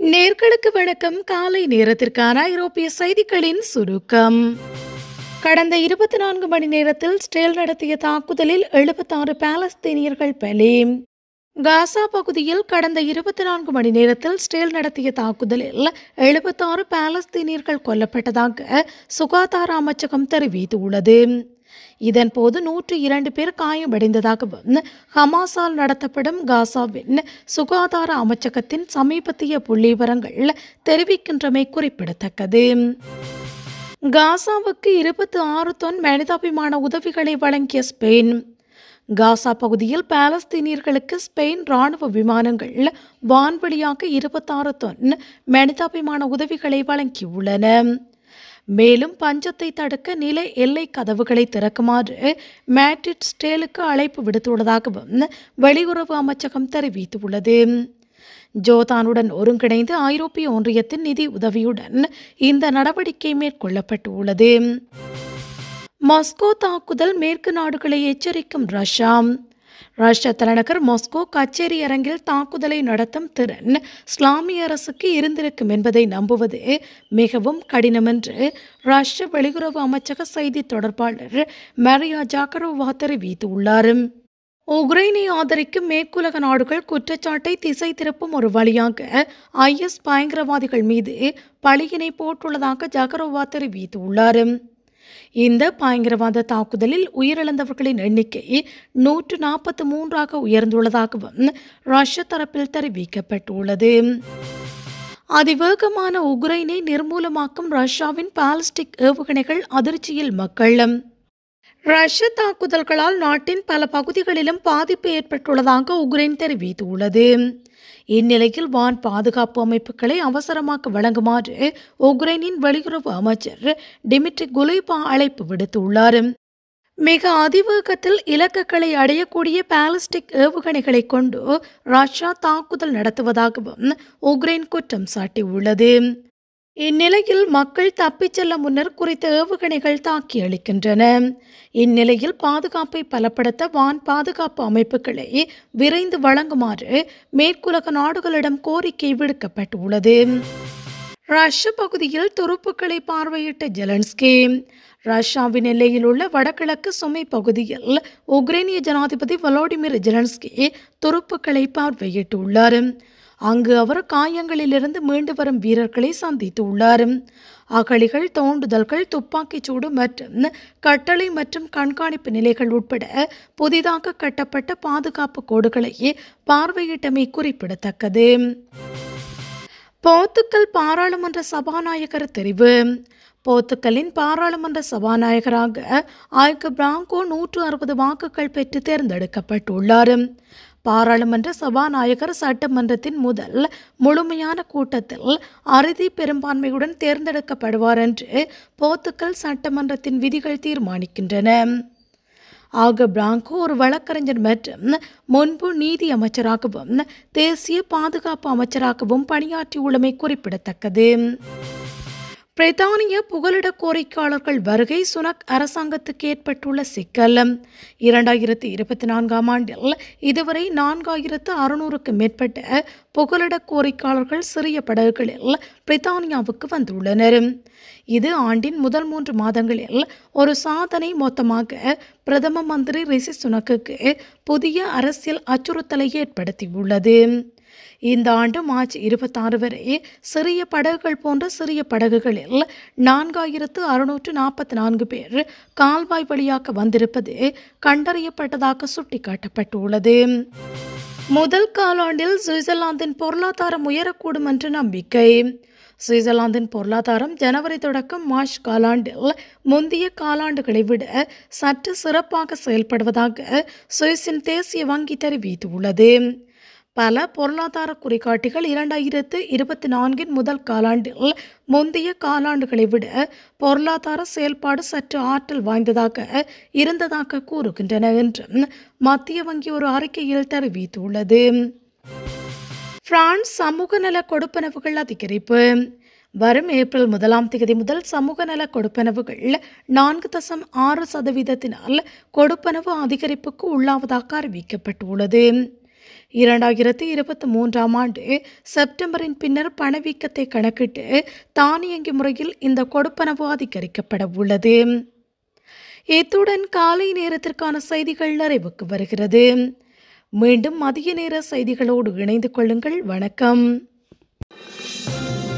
நேர்களுக்கு வணக்கம் காலை நேரத்திற்கான ஐரோப்பிய செய்திகளின் சுருக்கம் கடந்த இருபத்தி நான்கு மணி நேரத்தில் ஸ்டேல் நடத்திய தாக்குதலில் எழுபத்தாறு பாலஸ்தீனியர்கள் பலி காசா பகுதியில் கடந்த இருபத்தி நான்கு மணி நேரத்தில் ஸ்டேல் நடத்திய தாக்குதலில் எழுபத்தாறு பாலஸ்தீனியர்கள் கொல்லப்பட்டதாக சுகாதார அமைச்சகம் தெரிவித்துள்ளது இதன்போது நூற்று இரண்டு பேர் காயமடைந்ததாகவும் ஹமாஸால் நடத்தப்படும் காசாவின் சுகாதார அமைச்சகத்தின் சமீபத்திய புள்ளிவிவரங்கள் தெரிவிக்கின்றமை குறிப்பிடத்தக்கது காசாவுக்கு இருபத்தி ஆறு தொன் மனிதாபிமான உதவிகளை வழங்கிய ஸ்பெயின் காசா பகுதியில் பாலஸ்தீனியர்களுக்கு ஸ்பெயின் ராணுவ விமானங்கள் வான்வழியாக இருபத்தாறு தொன் மனிதாபிமான உதவிகளை வழங்கியுள்ளன மேலும் பஞ்சத்தை தடுக்க நில எல்லை கதவுகளை திறக்குமாறு மேட்ரிட் ஸ்டேலுக்கு அழைப்பு விடுத்துள்ளதாகவும் வெளியுறவு அமைச்சகம் தெரிவித்துள்ளது ஜோர்தானுடன் ஒருங்கிணைந்து ஐரோப்பிய ஒன்றியத்தின் நிதி உதவியுடன் இந்த நடவடிக்கை மேற்கொள்ளப்பட்டுள்ளது மாஸ்கோ தாக்குதல் மேற்கு நாடுகளை எச்சரிக்கும் ரஷ்யா ரஷ்ய தலைநகர் மாஸ்கோ கச்சேரி அரங்கில் தாக்குதலை நடத்தும் திறன் இஸ்லாமிய அரசுக்கு இருந்திருக்கும் என்பதை நம்புவது மிகவும் கடினம் என்று ரஷ்ய வெளியுறவு அமைச்சக செய்தி தொடர்பாளர் மரியா ஜாக்கரோவா தெரிவித்துள்ளார் உக்ரைனை ஆதரிக்கும் மேற்குலக நாடுகள் குற்றச்சாட்டை திசை திருப்பும் ஒரு வழியாக ஐஎஸ் பயங்கரவாதிகள் மீது பழியினை போட்டுள்ளதாக ஜகரோவா தெரிவித்துள்ளார் இந்த பயங்கரவாத தாக்குதலில் உயிரிழந்தவர்களின் எண்ணிக்கை நூற்று நாற்பத்தி மூன்றாக உயர்ந்துள்ளதாகவும் ரஷ்ய தரப்பில் தெரிவிக்கப்பட்டுள்ளது அதிவேகமான உக்ரைனை நிர்மூலமாக்கும் ரஷ்யாவின் பாலிஸ்டிக் ஏவுகணைகள் அதிர்ச்சியில் மக்கள் ரஷ்ய தாக்குதல்களால் நாட்டின் பல பகுதிகளிலும் பாதிப்பு ஏற்பட்டுள்ளதாக உக்ரைன் தெரிவித்துள்ளது இந்நிலையில் வான் பாதுகாப்பு அமைப்புகளை அவசரமாக வழங்குமாறு உக்ரைனின் வெளியுறவு அமைச்சர் டிமிட்ரி குலைபா அழைப்பு விடுத்துள்ளார் மிக அதிவேகத்தில் இலக்குகளை அடையக்கூடிய பாலிஸ்டிக் ஏவுகணைகளை கொண்டு ரஷ்யா தாக்குதல் நடத்துவதாகவும் உக்ரைன் குற்றம் சாட்டியுள்ளது இந்நிலையில் மக்கள் தப்பிச் செல்ல முன்னர் குறித்த ஏவுகணைகள் தாக்கி அளிக்கின்றன இந்நிலையில் பாதுகாப்பை பலப்படுத்த வான் பாதுகாப்பு அமைப்புகளை விரைந்து வழங்குமாறு மேற்குலக நாடுகளிடம் கோரிக்கை விடுக்கப்பட்டுள்ளது ரஷ்ய பகுதியில் துருப்புக்களை பார்வையிட்ட ஜெலன்ஸ்கி ரஷ்யாவின் எல்லையில் உள்ள வடகிழக்கு சுமை பகுதியில் உக்ரைனிய ஜனாதிபதி வலோடிமிர் ஜெலன்ஸ்கி துருப்புக்களை பார்வையிட்டுள்ளார் அங்கு அவர் காயங்களிலிருந்து மீண்டு வரும் வீரர்களை சந்தித்துள்ளார் அகழிகள் தோண்டுதல்கள் துப்பாக்கிச் சூடு மற்றும் கட்டளை மற்றும் கண்காணிப்பு நிலைகள் உட்பட புதிதாக கட்டப்பட்ட பாதுகாப்பு கோடுகளை பார்வையிட்டமை குறிப்பிடத்தக்கது போர்த்துக்கல் பாராளுமன்ற சபாநாயகர் தெரிவு போர்த்துக்கலின் பாராளுமன்ற சபாநாயகராக ஆய்கு பிராங்கோ நூற்று அறுபது வாக்குகள் பெற்று தேர்ந்தெடுக்கப்பட்டுள்ளார் பாராளுமன்ற சபாநாயகர் சட்டமன்றத்தின் முதல் முழுமையான கூட்டத்தில் அறுதி பெரும்பான்மையுடன் தேர்ந்தெடுக்கப்படுவார் என்று போர்த்துக்கல் சட்டமன்றத்தின் விதிகள் தீர்மானிக்கின்றன ஆக பிராங்கோ ஒரு வழக்கறிஞர் மற்றும் முன்பு நீதி அமைச்சராகவும் தேசிய பாதுகாப்பு அமைச்சராகவும் பணியாற்றியுள்ளமை குறிப்பிடத்தக்கது பிரித்தானிய புகலிட கோரிக்கையாளர்கள் வருகை சுனக் அரசாங்கத்துக்கு ஏற்பட்டுள்ள சிக்கல் இரண்டாயிரத்தி இருபத்தி நான்காம் ஆண்டில் இதுவரை நான்காயிரத்து அறுநூறுக்கு மேற்பட்ட புகலிட கோரிக்கையாளர்கள் சிறிய படகுகளில் பிரித்தானியாவுக்கு வந்துள்ளனர் இது ஆண்டின் முதல் மூன்று மாதங்களில் ஒரு சாதனை மொத்தமாக பிரதம மந்திரி ரிஷி சுனக்குக்கு புதிய அரசியல் அச்சுறுத்தலை ஏற்படுத்தியுள்ளது இந்த ஆண்டு மார்ச் இருபத்தாறு வரை சிறிய படகுகள் போன்ற சிறிய படகுகளில் நான்காயிரத்து அறுநூற்று நாற்பத்தி நான்கு பேர் கால்வாய் வழியாக வந்திருப்பது கண்டறியப்பட்டதாக சுட்டிக்காட்டப்பட்டுள்ளது முதல் காலாண்டில் சுவிட்சர்லாந்தின் பொருளாதாரம் உயரக்கூடும் என்று நம்பிக்கை சுவிட்சர்லாந்தின் பொருளாதாரம் ஜனவரி தொடக்கம் மார்ச் காலாண்டில் முந்தைய காலாண்டுகளை விட சற்று சிறப்பாக செயல்படுவதாக சுவிஸின் தேசிய வங்கி தெரிவித்துள்ளது பல பொருளாதார குறிகாட்டிகள் இரண்டாயிரத்து இருபத்தி நான்கின் முதல் காலாண்டில் முந்தைய காலாண்டுகளை விட பொருளாதார செயல்பாடு சற்று ஆற்றல் வாய்ந்ததாக இருந்ததாக கூறுகின்றன என்றும் மத்திய வங்கி ஒரு அறிக்கையில் தெரிவித்துள்ளது பிரான்ஸ் சமூக நல கொடுப்பனவுகள் அதிகரிப்பு வரும் ஏப்ரல் முதலாம் தேதி முதல் சமூக நல கொடுப்பனவுகள் நான்கு தசம் ஆறு சதவீதத்தினால் கொடுப்பனவு அதிகரிப்புக்கு உள்ளாவதாக அறிவிக்கப்பட்டுள்ளது இரண்டாயிரத்தி இருபத்தி மூன்றாம் ஆண்டு செப்டம்பரின் பின்னர் பணவீக்கத்தை கணக்கிட்டு தானியங்கி முறையில் இந்த கொடுப்பனவு அதிகரிக்கப்பட உள்ளது இத்துடன் காலை நேரத்திற்கான செய்திகள் நிறைவுக்கு வருகிறது மீண்டும் மதிய நேர செய்திகளோடு இணைந்து கொள்ளுங்கள் வணக்கம்